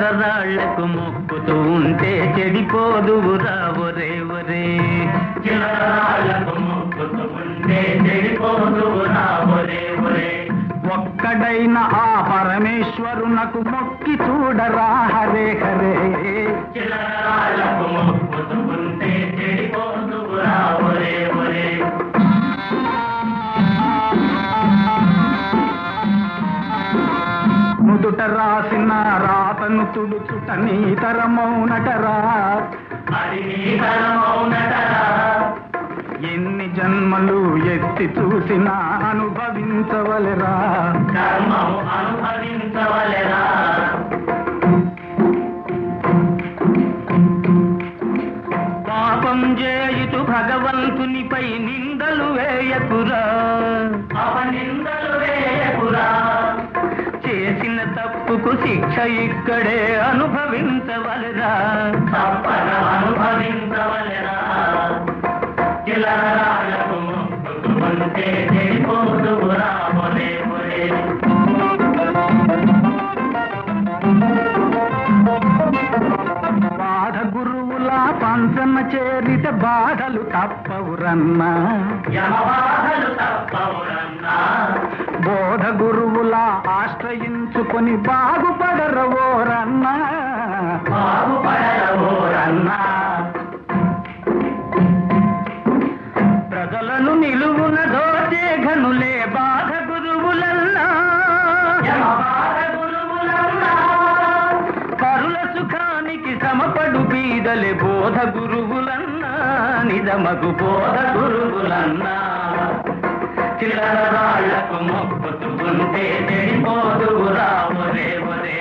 చిల్లర రాళ్లకు మొక్కుతూ ఉంటే చెడిపోదువురా ఒరే ఒరే చిల్లర రాళ్లకు మొక్కుతూ ఉంటే చెడిపోదువురా ఒరే ఒరే ఒక్కడైన ఆ పరమేశ్వరునకు మొక్కి చూడరా హరే హరే చిల్లర రాళ్లకు మొక్కుతూ ఉంటే చెడిపోదువురా ఒరే ఒరే నుదుట రాసిన రాతను తుడుచుట నీ తరమౌనటరా అది నీ తరమౌనటరా ఎన్ని జన్మలు ఎత్తి చూసినా అనుభవించవలెరా కర్మము అనుభవించవలెరా పాపం చేయుచు భగవంతునిపై నిందలు వేయకురా అవనిందలు వేయకురా చేసిన తప్పుకు శిక్ష ఇక్కడే అనుభవించవలరా తప్పన అనుభవించవలెరా చిల్లరాలకు మొక్కుతూ ఉంటే చెడిపోదువురా ఒరే ఒరే బాధ గురువుల పంచమ చేరిత బాధలు తప్పవురన్నా యమబాధలు తప్పవురన్నా బోధ గురువుల ఆశ్రయించుకొని బాగుపడరవోరన్నా బాగుపడవోరన్నా ప్రజలను నిలువున దోచే ఘనులే బాధ గురువులన్నా యమబాధ గురువులన్నా పరుల సుఖానికి సమపడు బీదలే బోధ గురువులన్నా నిజమగు బోధ గురువులన్నా చిల్లర రాళ్లకు మొక్కుతూ ఉంటే చెడిపోదువురా ఒరే ఒరే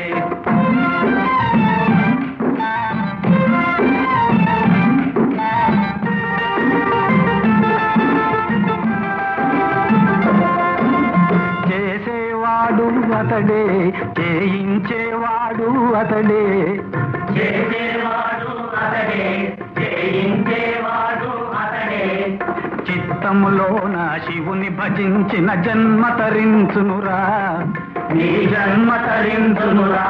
చేసేవాడు అతడే చేయించేవాడు అతడే చేసేవాడు అతడే చేయించేవాడు అతడే చిత్తములోన శివుని భజించిన జన్మ తరించునురా నీ జన్మ తరించునురా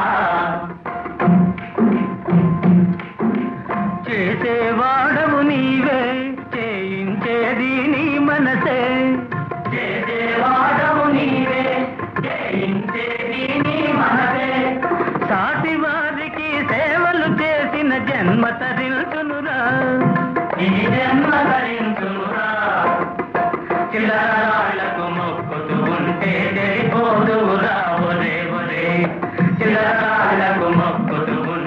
చేసేవాడవు నీవే చేయించేది నీ మనసే చేసేవాడవు నీవే చేయించేది నీ మనసే సాటి వారికి సేవలు చేసిన జన్మ తరిల్చునురా నీ జన్మ తరించునురా చిల్లర రాళ్లకు మొక్కుతూ ఉంటే చెడిపోదువురా ఒరే ఒరే చిల్లర రాళ్లకు మొక్కుతూ ఉంటే